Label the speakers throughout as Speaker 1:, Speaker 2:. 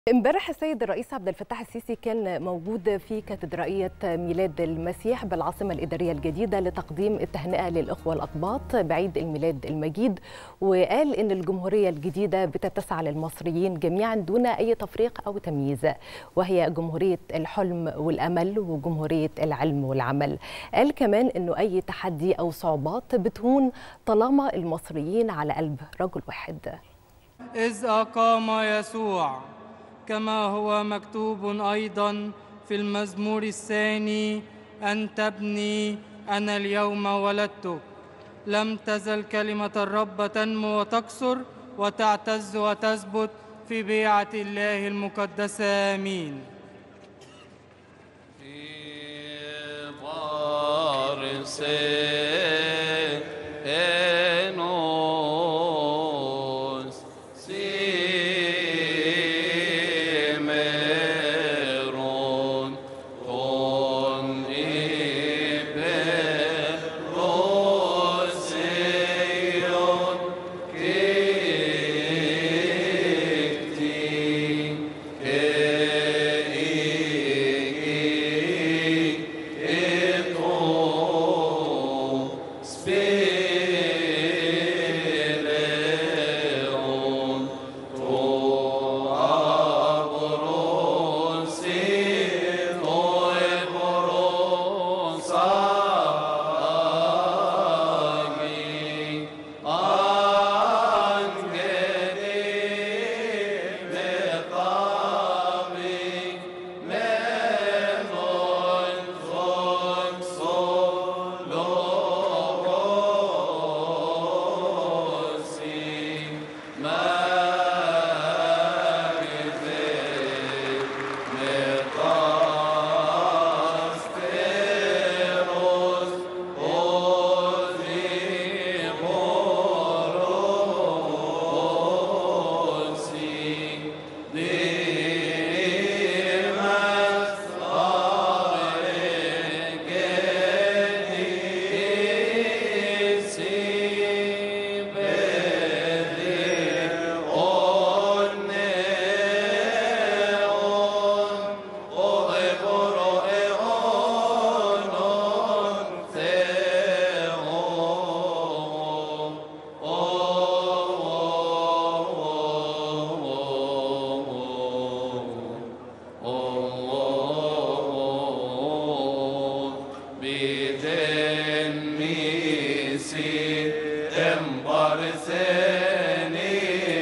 Speaker 1: امبارح السيد الرئيس عبد الفتاح السيسي كان موجود في كاتدرائية ميلاد المسيح بالعاصمة الإدارية الجديدة لتقديم التهنئة للإخوة الأقباط بعيد الميلاد المجيد وقال إن الجمهورية الجديدة بتتسع للمصريين جميعا دون أي تفريق أو تمييز وهي جمهورية الحلم والأمل وجمهورية العلم والعمل قال كمان إنه أي تحدي أو صعوبات بتهون طالما المصريين على قلب رجل واحد
Speaker 2: إذ أقام يسوع كما هو مكتوب أيضا في المزمور الثاني أن تبني أنا اليوم ولدتك لم تزل كلمة الرب تنمو وتكثر وتعتز وتثبت في بيعة الله المقدسة آمين
Speaker 3: Enos Simeron con Iberos Eion Kikti Kei Eto Spileon To Aboron Sino Eboron Sagi Angeli Mekami Menon Zon Solorosi Magite Metasteros Odivorosi Dimas Biden misi embarseni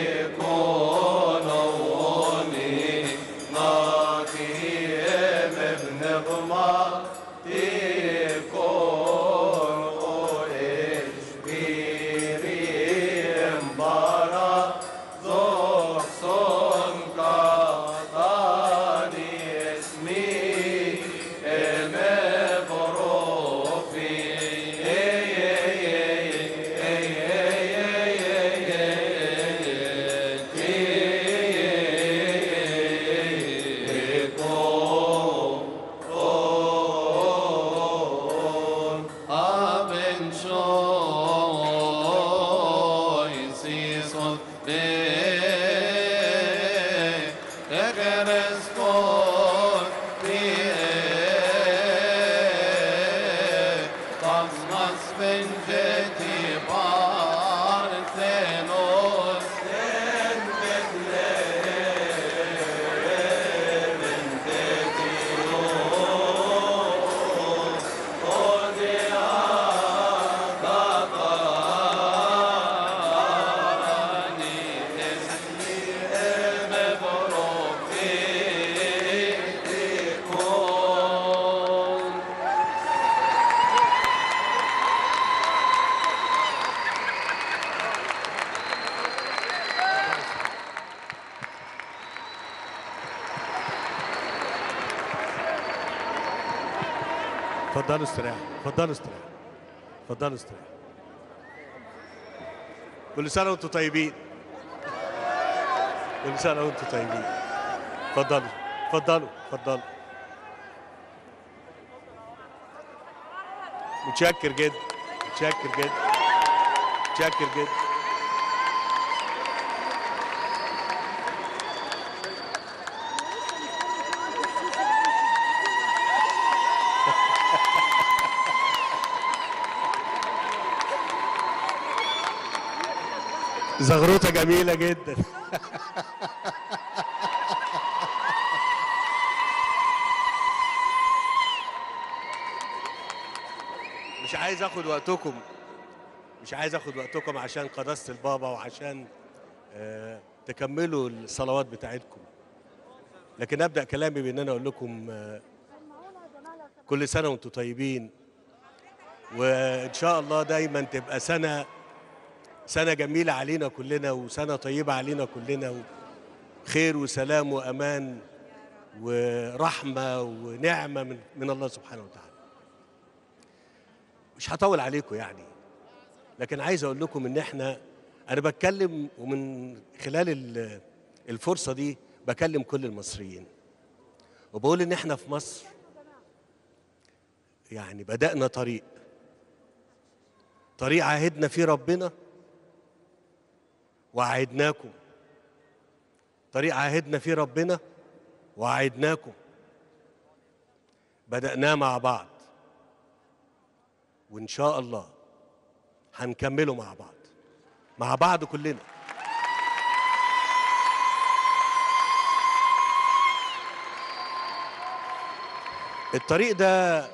Speaker 3: kononi nakiem ebnegma tikon o eşbirim bara zorson katani esmi eme borofi ey ey ey ey ey ey ey Aben shoy sison de egeres por Tasmas benzeti parthenos
Speaker 4: اتفضلوا استريحوا اتفضلوا استريحوا اتفضلوا استريحوا كل سنه وانتم طيبين كل سنه وانتم طيبين اتفضلوا اتفضلوا اتفضلوا متشكر جدا متشكر جدا متشكر جدا زغروطه جميله جدا مش عايز اخد وقتكم مش عايز اخد وقتكم عشان قداسه البابا وعشان آه تكملوا الصلوات بتاعتكم لكن ابدا كلامي بان انا اقول لكم آه كل سنه وانتم طيبين وان شاء الله دايما تبقى سنه سنه جميله علينا كلنا وسنه طيبه علينا كلنا خير وسلام وامان ورحمه ونعمه من من الله سبحانه وتعالى مش هطول عليكم يعني لكن عايز اقول لكم ان احنا انا بتكلم ومن خلال ال- الفرصه دي بكلم كل المصريين وبقول ان احنا في مصر يعني بدأنا طريق طريق عهدنا فيه ربنا وعهدناكم طريق عهدنا فيه ربنا وعهدناكم بدأناه مع بعض وإن شاء الله هنكمله مع بعض مع بعض كلنا الطريق ده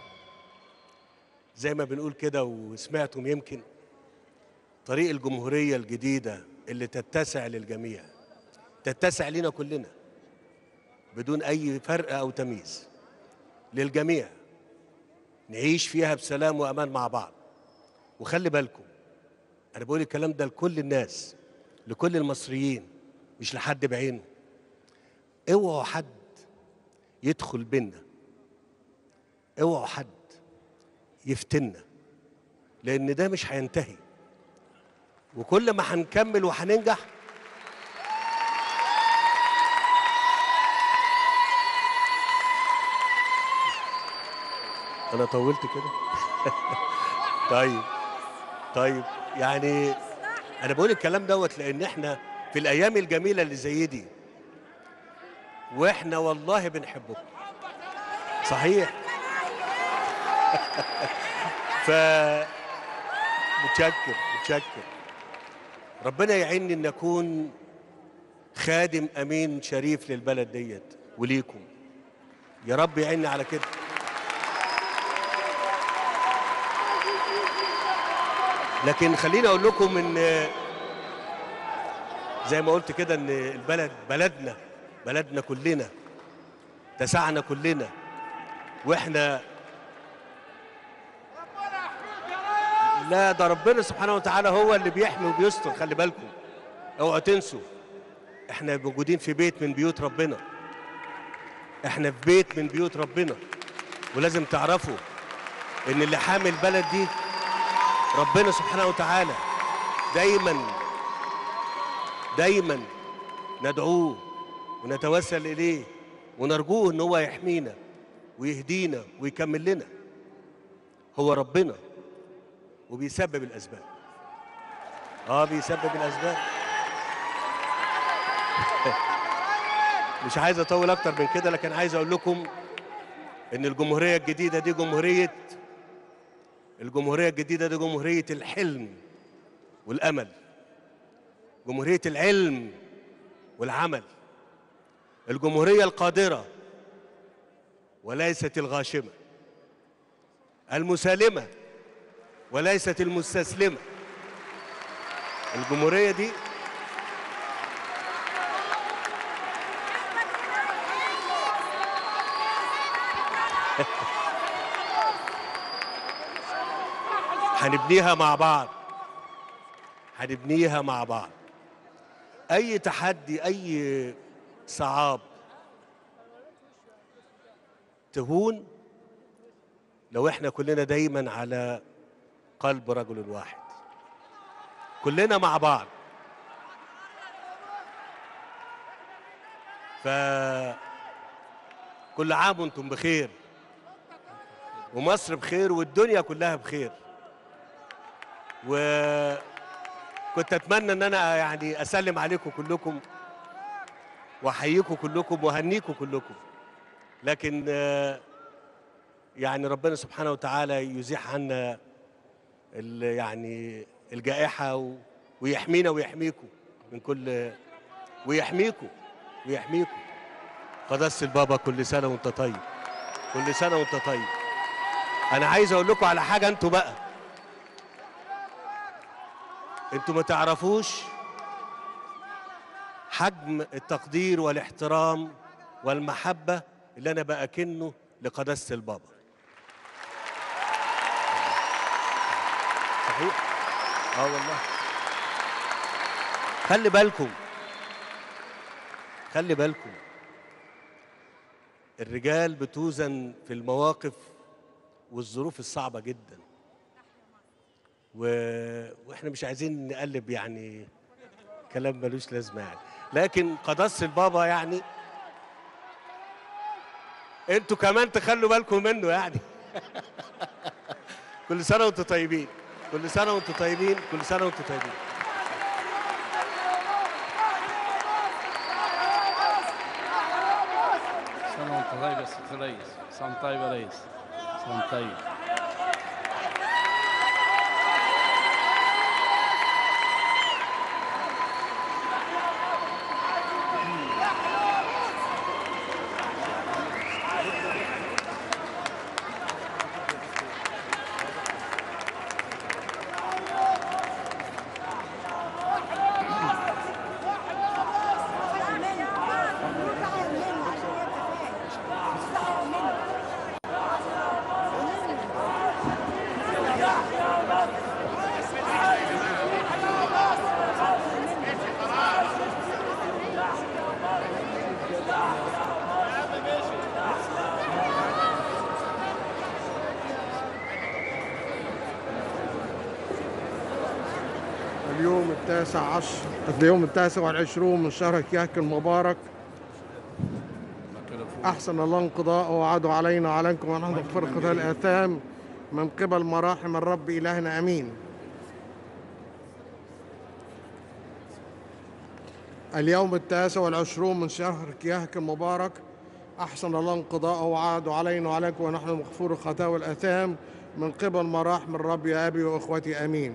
Speaker 4: زي ما بنقول كده وسمعتم يمكن طريق الجمهورية الجديدة اللي تتسع للجميع تتسع لنا كلنا بدون أي فرق أو تمييز للجميع نعيش فيها بسلام وأمان مع بعض وخلي بالكم أنا بقول الكلام ده لكل الناس لكل المصريين مش لحد بعينه اوعوا حد يدخل بينا اوعوا حد يفتنا لان ده مش هينتهي وكل ما هنكمل وهننجح انا طولت كده طيب طيب يعني انا بقول الكلام دوت لان احنا في الايام الجميله اللي زي دي واحنا والله بنحبكم صحيح ف متشكر متشكر ربنا يعيني ان اكون خادم امين شريف للبلد ديت وليكم يا رب يعيني على كده لكن خليني اقول لكم ان زي ما قلت كده ان البلد بلدنا بلدنا كلنا تسعنا كلنا واحنا لا ده ربنا سبحانه وتعالى هو اللي بيحمي وبيستر خلي بالكم اوعوا تنسوا احنا موجودين في بيت من بيوت ربنا احنا في بيت من بيوت ربنا ولازم تعرفوا ان اللي حامي البلد دي ربنا سبحانه وتعالى دايما دايما ندعوه ونتوسل اليه ونرجوه ان هو يحمينا ويهدينا ويكمل لنا هو ربنا وبيسبب الاسباب اه بيسبب الاسباب مش عايز اطول اكتر من كده لكن عايز اقول لكم ان الجمهوريه الجديده دي جمهوريه الجمهوريه الجديده دي جمهوريه الحلم والامل جمهوريه العلم والعمل الجمهوريه القادره وليست الغاشمه المسالمه وليست المستسلمه الجمهوريه دي هنبنيها مع بعض هنبنيها مع بعض اي تحدي اي صعاب تهون لو احنا كلنا دايما على قلب رجل واحد كلنا مع بعض ف كل عام وانتم بخير ومصر بخير والدنيا كلها بخير وكنت اتمنى ان انا يعني اسلم عليكم كلكم واحييكم كلكم واهنيكم كلكم لكن آه، يعني ربنا سبحانه وتعالى يزيح عنا ال- يعني الجائحه و- ويحمينا ويحميكم من كل ويحميكم ويحميكم قداسة البابا كل سنة وانت طيب كل سنة وانت طيب أنا عايز أقول لكم على حاجة انتوا بقى انتوا ما تعرفوش حجم التقدير والاحترام والمحبة اللي أنا بأكنه لقداسة البابا صحيح اه والله خلي بالكم خلي بالكم الرجال بتوزن في المواقف والظروف الصعبة جدا و... واحنا مش عايزين نقلب يعني كلام ملوش لازمة يعني لكن قداسة البابا يعني انتوا كمان تخلوا بالكم منه يعني كل سنة وانتوا طيبين كل سنة وانتوا طيبين كل سنة وانتوا طيبين
Speaker 5: سنة وانت طيب يا ست ريس سنة طيب يا ريس سنة طيب
Speaker 6: اليوم التاسع عشر اليوم التاسع والعشرون من شهر كياك المبارك أحسن الله انقضاء وعدوا علينا وعليكم ونحن نغفر خطايا الآثام من قبل مراحم الرب إلهنا أمين اليوم التاسع والعشرون من شهر كياك المبارك أحسن الله انقضاء وعدوا علينا وعليكم ونحن مغفور الخطايا والآثام من قبل مراحم الرب يا أبي وإخوتي أمين